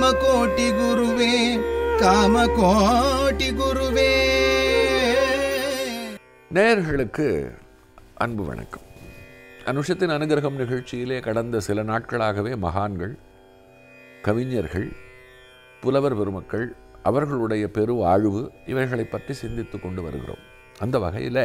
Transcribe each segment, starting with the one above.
காமகோட்டி குருவே காமகோட்டி குருவே நேயர்களுக்கு அன்பு வணக்கம் அனுஷத்தின் அனுகிரகம் நிகழ்ச்சியிலே கடந்த சில நாட்களாகவே மகான்கள் கவிஞர்கள் புலவர் பெருமக்கள் அவர்களுடைய பெரு வாழ்வு இவைகளை பற்றி சிந்தித்து கொண்டு வருகிறோம் அந்த வகையில்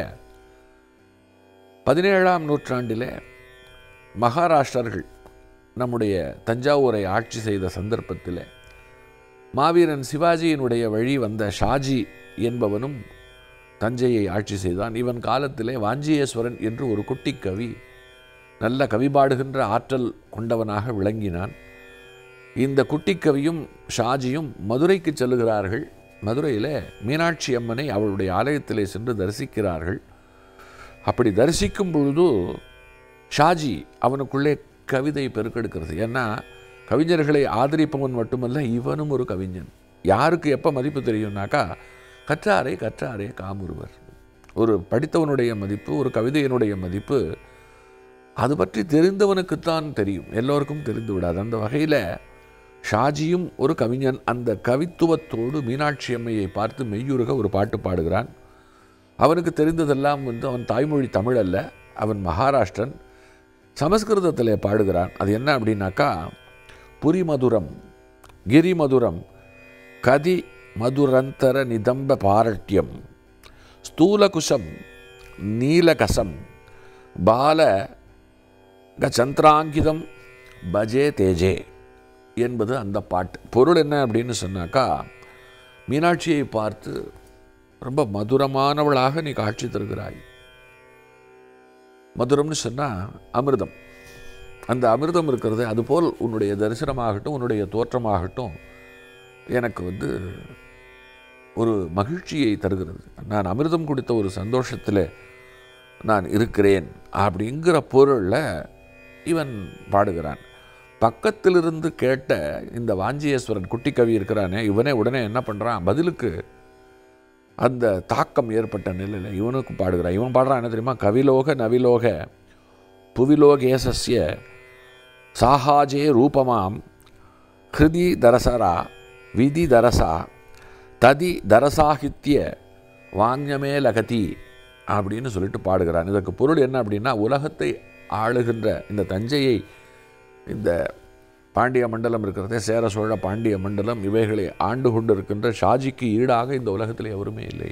பதினேழாம் நூற்றாண்டிலே மகாராஷ்டிரர்கள் நம்முடைய தஞ்சாவூரை ஆட்சி செய்த சந்தர்ப்பத்தில் மாவீரன் சிவாஜியினுடைய வழி வந்த ஷாஜி என்பவனும் தஞ்சையை ஆட்சி செய்தான் இவன் காலத்திலே வாஞ்சியேஸ்வரன் என்று ஒரு குட்டி கவி நல்ல கவி பாடுகின்ற ஆற்றல் கொண்டவனாக விளங்கினான் இந்த குட்டி கவியும் ஷாஜியும் மதுரைக்கு செல்லுகிறார்கள் மதுரையில் மீனாட்சி அம்மனை அவளுடைய ஆலயத்திலே சென்று தரிசிக்கிறார்கள் அப்படி தரிசிக்கும் பொழுது ஷாஜி அவனுக்குள்ளே கவிதை பெருக்கெடுக்கிறது ஏன்னா கவிஞர்களை ஆதரிப்பவன் மட்டுமல்ல இவனும் ஒரு கவிஞன் யாருக்கு எப்போ மதிப்பு தெரியும்னாக்கா கற்றாரே கற்றாரே காமுருவர் ஒரு படித்தவனுடைய மதிப்பு ஒரு கவிதையினுடைய மதிப்பு அது பற்றி தெரிந்தவனுக்குத்தான் தெரியும் எல்லோருக்கும் தெரிந்து விடாது அந்த வகையில் ஷாஜியும் ஒரு கவிஞன் அந்த கவித்துவத்தோடு மீனாட்சி அம்மையை பார்த்து மெய்யுருக ஒரு பாட்டு பாடுகிறான் அவனுக்கு தெரிந்ததெல்லாம் வந்து அவன் தாய்மொழி தமிழ் அல்ல அவன் மகாராஷ்டிரன் சமஸ்கிருதத்தில் பாடுகிறான் அது என்ன அப்படின்னாக்கா புரிமதுரம் கிரிமதுரம் கதி மதுரந்தர நிதம்ப பாரட்யம் ஸ்தூலகுஷம் நீலகசம் பால சந்திராங்கிதம் பஜே தேஜே என்பது அந்த பாட்டு பொருள் என்ன அப்படின்னு சொன்னாக்கா மீனாட்சியை பார்த்து ரொம்ப மதுரமானவளாக நீ காட்சி தருகிறாய் மதுரம்னு சொன்னால் அமிர்தம் அந்த அமிர்தம் இருக்கிறது அதுபோல் உன்னுடைய தரிசனமாகட்டும் உன்னுடைய தோற்றமாகட்டும் எனக்கு வந்து ஒரு மகிழ்ச்சியை தருகிறது நான் அமிர்தம் கொடுத்த ஒரு சந்தோஷத்தில் நான் இருக்கிறேன் அப்படிங்கிற பொருளில் இவன் பாடுகிறான் பக்கத்திலிருந்து கேட்ட இந்த வாஞ்சியேஸ்வரன் குட்டி கவி இருக்கிறானே இவனே உடனே என்ன பண்ணுறான் பதிலுக்கு அந்த தாக்கம் ஏற்பட்ட நிலையில் இவனுக்கு பாடுகிறான் இவன் பாடுறான் என்ன தெரியுமா கவிலோக நவிலோக புவிலோகேசஸ்ய சாஹாஜே ரூபமாம் ஹிருதி தரசரா விதி தரசா ததி தரசாகித்ய வாங்கியமே லகதி அப்படின்னு சொல்லிட்டு பாடுகிறான் இதற்கு பொருள் என்ன அப்படின்னா உலகத்தை ஆளுகின்ற இந்த தஞ்சையை இந்த பாண்டிய மண்டலம் இருக்கிறதே சேர சோழ பாண்டிய மண்டலம் இவைகளை ஆண்டு கொண்டு இருக்கின்ற ஷாஜிக்கு ஈடாக இந்த உலகத்தில் எவருமே இல்லை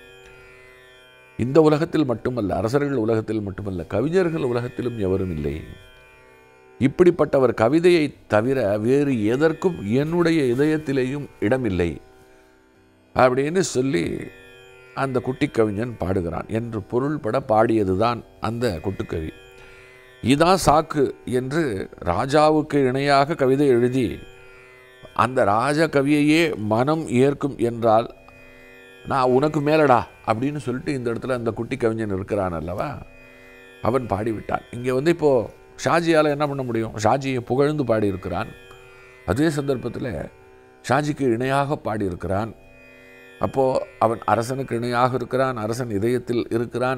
இந்த உலகத்தில் மட்டுமல்ல அரசர்கள் உலகத்தில் மட்டுமல்ல கவிஞர்கள் உலகத்திலும் எவரும் இல்லை இப்படிப்பட்டவர் கவிதையை தவிர வேறு எதற்கும் என்னுடைய இதயத்திலேயும் இடமில்லை அப்படின்னு சொல்லி அந்த குட்டி கவிஞன் பாடுகிறான் என்று பொருள்பட பாடியதுதான் அந்த குட்டுக்கவி இதான் சாக்கு என்று ராஜாவுக்கு இணையாக கவிதை எழுதி அந்த ராஜ கவியையே மனம் ஏற்கும் என்றால் நான் உனக்கு மேலடா அப்படின்னு சொல்லிட்டு இந்த இடத்துல அந்த குட்டி கவிஞன் இருக்கிறான் அல்லவா அவன் பாடிவிட்டான் இங்கே வந்து இப்போது ஷாஜியால் என்ன பண்ண முடியும் ஷாஜியை புகழ்ந்து பாடியிருக்கிறான் அதே சந்தர்ப்பத்தில் ஷாஜிக்கு இணையாக பாடியிருக்கிறான் அப்போது அவன் அரசனுக்கு இணையாக இருக்கிறான் அரசன் இதயத்தில் இருக்கிறான்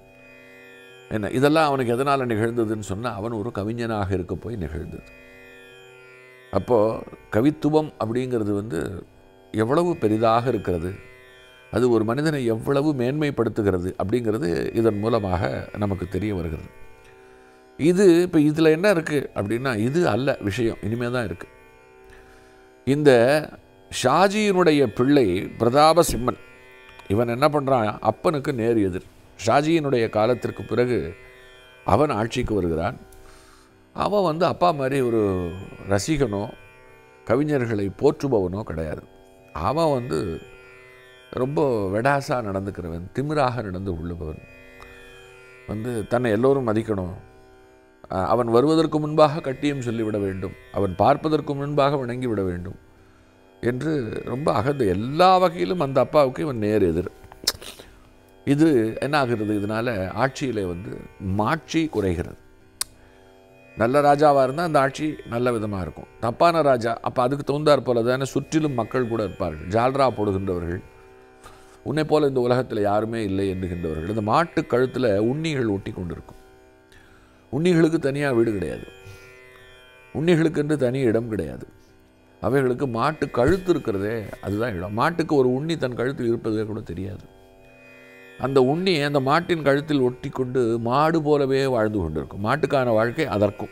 என்ன இதெல்லாம் அவனுக்கு எதனால் நிகழ்ந்ததுன்னு சொன்னால் அவன் ஒரு கவிஞனாக இருக்க போய் நிகழ்ந்தது அப்போது கவித்துவம் அப்படிங்கிறது வந்து எவ்வளவு பெரிதாக இருக்கிறது அது ஒரு மனிதனை எவ்வளவு மேன்மைப்படுத்துகிறது அப்படிங்கிறது இதன் மூலமாக நமக்கு தெரிய வருகிறது இது இப்போ இதில் என்ன இருக்குது அப்படின்னா இது அல்ல விஷயம் இனிமே தான் இருக்குது இந்த ஷாஜியினுடைய பிள்ளை பிரதாப சிம்மன் இவன் என்ன பண்ணுறான் அப்பனுக்கு நேர் எதிர் ஷாஜியினுடைய காலத்திற்கு பிறகு அவன் ஆட்சிக்கு வருகிறான் அவன் வந்து அப்பா மாதிரி ஒரு ரசிகனோ கவிஞர்களை போற்றுபவனோ கிடையாது அவன் வந்து ரொம்ப வெடாசாக நடந்துக்கிறவன் திமிராக நடந்து கொள்ளுபவன் வந்து தன்னை எல்லோரும் மதிக்கணும் அஹ் அவன் வருவதற்கு முன்பாக கட்டியம் சொல்லிவிட வேண்டும் அவன் பார்ப்பதற்கு முன்பாக வணங்கி விட வேண்டும் என்று ரொம்ப அகந்த எல்லா வகையிலும் அந்த அப்பாவுக்கு இவன் நேர் எதிர் இது என்ன ஆகிறது இதனால் ஆட்சியில் வந்து மாட்சி குறைகிறது நல்ல ராஜாவாக இருந்தால் அந்த ஆட்சி நல்ல விதமாக இருக்கும் தப்பான ராஜா அப்போ அதுக்கு தகுந்தாற் போல தானே சுற்றிலும் மக்கள் கூட இருப்பார்கள் ஜால்ரா போடுகின்றவர்கள் உன்னை போல இந்த உலகத்தில் யாருமே இல்லை என்கின்றவர்கள் இந்த மாட்டு கழுத்தில் உண்ணிகள் ஒட்டி கொண்டிருக்கும் உண்ணிகளுக்கு தனியாக வீடு கிடையாது உண்ணிகளுக்கென்று தனி இடம் கிடையாது அவைகளுக்கு மாட்டு கழுத்து இருக்கிறதே அதுதான் இடம் மாட்டுக்கு ஒரு உண்ணி தன் கழுத்தில் இருப்பதே கூட தெரியாது அந்த உண்ணி அந்த மாட்டின் கழுத்தில் ஒட்டி கொண்டு மாடு போலவே வாழ்ந்து கொண்டிருக்கும் மாட்டுக்கான வாழ்க்கை அதற்கும்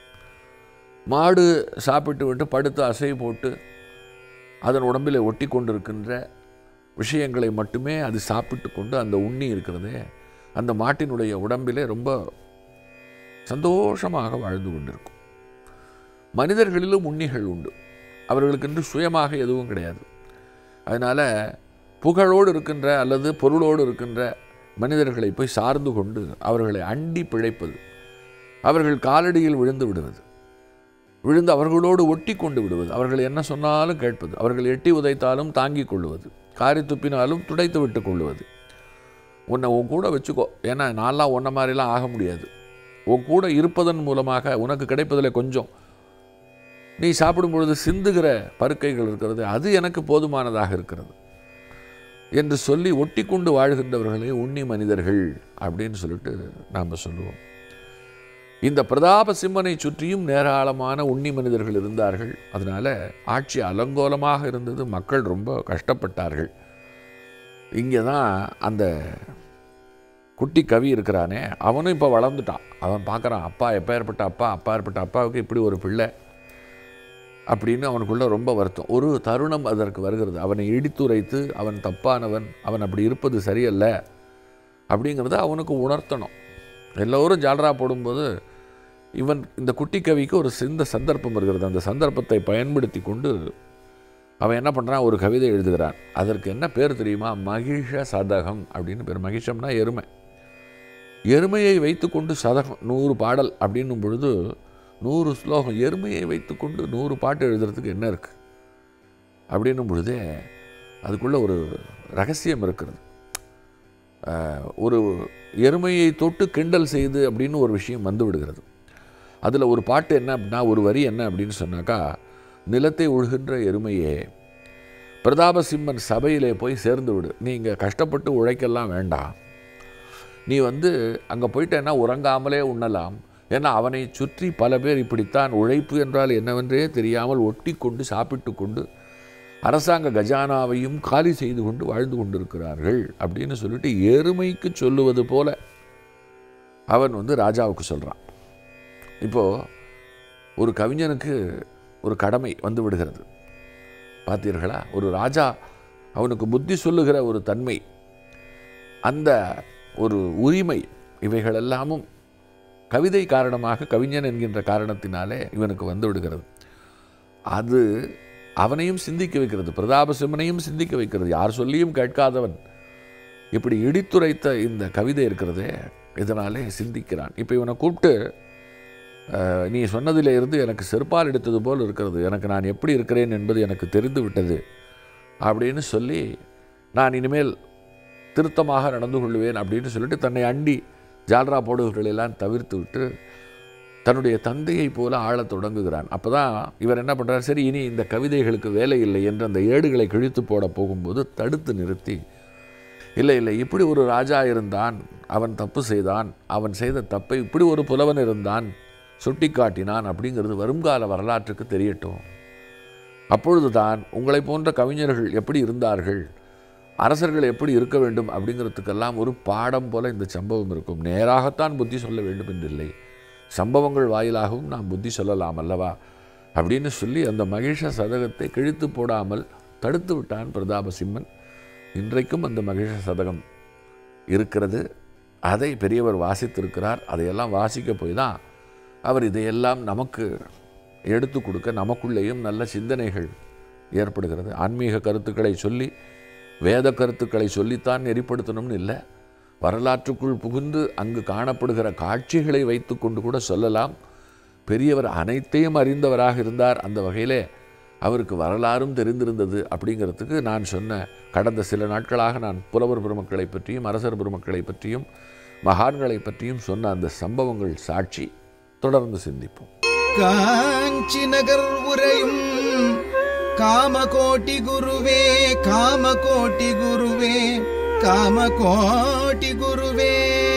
மாடு சாப்பிட்டு விட்டு படுத்து அசை போட்டு அதன் உடம்பில் ஒட்டி கொண்டிருக்கின்ற விஷயங்களை மட்டுமே அது சாப்பிட்டு கொண்டு அந்த உண்ணி இருக்கிறதே அந்த மாட்டினுடைய உடம்பிலே ரொம்ப சந்தோஷமாக வாழ்ந்து கொண்டிருக்கும் மனிதர்களிலும் உண்ணிகள் உண்டு அவர்களுக்கென்று சுயமாக எதுவும் கிடையாது அதனால் புகழோடு இருக்கின்ற அல்லது பொருளோடு இருக்கின்ற மனிதர்களை போய் சார்ந்து கொண்டு அவர்களை அண்டி பிழைப்பது அவர்கள் காலடியில் விழுந்து விடுவது விழுந்து அவர்களோடு ஒட்டி கொண்டு விடுவது அவர்கள் என்ன சொன்னாலும் கேட்பது அவர்கள் எட்டி உதைத்தாலும் தாங்கிக் கொள்வது காரி துப்பினாலும் துடைத்து விட்டு கொள்வது உன்னை உன் கூட வச்சுக்கோ ஏன்னா நான்லாம் உன்ன மாதிரிலாம் ஆக முடியாது உன் கூட இருப்பதன் மூலமாக உனக்கு கிடைப்பதில் கொஞ்சம் நீ சாப்பிடும் பொழுது சிந்துகிற பருக்கைகள் இருக்கிறது அது எனக்கு போதுமானதாக இருக்கிறது என்று சொல்லி ஒட்டி கொண்டு வாழ்கின்றவர்களே உண்ணி மனிதர்கள் அப்படின்னு சொல்லிட்டு நாம் சொல்லுவோம் இந்த பிரதாப சிம்மனை சுற்றியும் நேராளமான உண்ணி மனிதர்கள் இருந்தார்கள் அதனால ஆட்சி அலங்கோலமாக இருந்தது மக்கள் ரொம்ப கஷ்டப்பட்டார்கள் இங்கே தான் அந்த குட்டி கவி இருக்கிறானே அவனும் இப்போ வளர்ந்துட்டான் அவன் பார்க்குறான் அப்பா எப்போ ஏற்பட்ட அப்பா அப்பா ஏற்பட்ட அப்பாவுக்கு இப்படி ஒரு பிள்ளை அப்படின்னு அவனுக்குள்ள ரொம்ப வருத்தம் ஒரு தருணம் அதற்கு வருகிறது அவனை இடித்துரைத்து அவன் தப்பானவன் அவன் அப்படி இருப்பது சரியல்ல அப்படிங்கிறத அவனுக்கு உணர்த்தணும் எல்லோரும் ஜாலரா போடும்போது இவன் இந்த குட்டி கவிக்கு ஒரு சிந்த சந்தர்ப்பம் வருகிறது அந்த சந்தர்ப்பத்தை பயன்படுத்தி கொண்டு அவன் என்ன பண்ணுறான் ஒரு கவிதை எழுதுகிறான் அதற்கு என்ன பேர் தெரியுமா மகிஷ சதகம் அப்படின்னு பேர் மகிஷம்னா எருமை எருமையை வைத்துக்கொண்டு சதகம் நூறு பாடல் அப்படின்னும் பொழுது நூறு ஸ்லோகம் எருமையை வைத்துக்கொண்டு நூறு பாட்டு எழுதுறதுக்கு என்ன இருக்குது அப்படின்னும் பொழுதே அதுக்குள்ளே ஒரு ரகசியம் இருக்கிறது ஆஹ், ஒரு எருமையை தொட்டு கிண்டல் செய்து அப்படின்னு ஒரு விஷயம் வந்து விடுகிறது அதில் ஒரு பாட்டு என்ன அப்படின்னா ஒரு வரி என்ன அப்படின்னு சொன்னாக்கா நிலத்தை உழுகின்ற எருமையே பிரதாபசிம்மன் சபையிலே போய் சேர்ந்து விடு நீ இங்கே கஷ்டப்பட்டு உழைக்கலாம் வேண்டாம் நீ வந்து அங்கே போயிட்டேன்னா உறங்காமலே உண்ணலாம் ஏன்னா அவனை சுற்றி பல பேர் இப்படித்தான் உழைப்பு என்றால் என்னவென்றே தெரியாமல் ஒட்டி கொண்டு சாப்பிட்டு கொண்டு அரசாங்க கஜானாவையும் காலி செய்து கொண்டு வாழ்ந்து கொண்டிருக்கிறார்கள் அப்படின்னு சொல்லிட்டு எருமைக்கு சொல்லுவது போல அவன் வந்து ராஜாவுக்கு சொல்கிறான் இப்போது ஒரு கவிஞனுக்கு ஒரு கடமை வந்து விடுகிறது பார்த்தீர்களா ஒரு ராஜா அவனுக்கு புத்தி சொல்லுகிற ஒரு தன்மை அந்த ஒரு உரிமை இவைகளெல்லாமும் கவிதை காரணமாக கவிஞன் என்கின்ற காரணத்தினாலே இவனுக்கு வந்து விடுகிறது அது அவனையும் சிந்திக்க வைக்கிறது பிரதாப சிம்மனையும் சிந்திக்க வைக்கிறது யார் சொல்லியும் கேட்காதவன் இப்படி இடித்துரைத்த இந்த கவிதை இருக்கிறதே இதனாலே சிந்திக்கிறான் இப்போ இவனை கூப்பிட்டு அஹ், நீ சொன்னதிலே இருந்து எனக்கு செருப்பால் எடுத்தது போல் இருக்கிறது எனக்கு நான் எப்படி இருக்கிறேன் என்பது எனக்கு தெரிந்து விட்டது அப்படின்னு சொல்லி நான் இனிமேல் திருத்தமாக நடந்து கொள்வேன் அப்படின்னு சொல்லிட்டு தன்னை அண்டி ஜால்ரா போடுவர்களெல்லாம் தவிர்த்து விட்டு தன்னுடைய தந்தையைப் போல ஆளத் தொடங்குகிறான் அப்போ தான் இவர் என்ன பண்ணுறார் சரி இனி இந்த கவிதைகளுக்கு வேலை இல்லை என்று அந்த ஏடுகளை கிழித்து போட போகும்போது தடுத்து நிறுத்தி இல்லை இல்லை இப்படி ஒரு ராஜா இருந்தான் அவன் தப்பு செய்தான் அவன் செய்த தப்பை இப்படி ஒரு புலவன் இருந்தான் சுட்டி காட்டினான் அப்படிங்கிறது வருங்கால வரலாற்றுக்கு தெரியட்டும் அப்பொழுதுதான் உங்களை போன்ற கவிஞர்கள் எப்படி இருந்தார்கள் அரசர்கள் எப்படி இருக்க வேண்டும் அப்படிங்கிறதுக்கெல்லாம் ஒரு பாடம் போல இந்த சம்பவம் இருக்கும் நேராகத்தான் புத்தி சொல்ல வேண்டும் என்றில்லை சம்பவங்கள் வாயிலாகவும் நாம் புத்தி சொல்லலாம் அல்லவா அப்படின்னு சொல்லி அந்த மகிஷ சதகத்தை கிழித்து போடாமல் தடுத்து விட்டான் பிரதாபசிம்மன் இன்றைக்கும் அந்த மகிஷ சதகம் இருக்கிறது அதை பெரியவர் வாசித்திருக்கிறார் அதையெல்லாம் வாசிக்க போய் தான் அவர் இதையெல்லாம் நமக்கு எடுத்து கொடுக்க நமக்குள்ளேயும் நல்ல சிந்தனைகள் ஏற்படுகிறது ஆன்மீக கருத்துக்களை சொல்லி வேத கருத்துக்களை சொல்லித்தான் நெறிப்படுத்தணும்னு இல்லை வரலாற்றுக்குள் புகுந்து அங்கு காணப்படுகிற காட்சிகளை வைத்துக்கொண்டு கூட சொல்லலாம் பெரியவர் அனைத்தையும் அறிந்தவராக இருந்தார் அந்த வகையிலே அவருக்கு வரலாறும் தெரிந்திருந்தது அப்படிங்கிறதுக்கு நான் சொன்ன கடந்த சில நாட்களாக நான் புலவர் பெருமக்களை பற்றியும் அரசர் பெருமக்களை பற்றியும் மகான்களை பற்றியும் சொன்ன அந்த சம்பவங்கள் சாட்சி தொடர்ந்து சிந்திப்போம் காஞ்சி நகர் உரையும் காமகோட்டி குருவே காமகோட்டி குருவே காமகோட்டி குருவே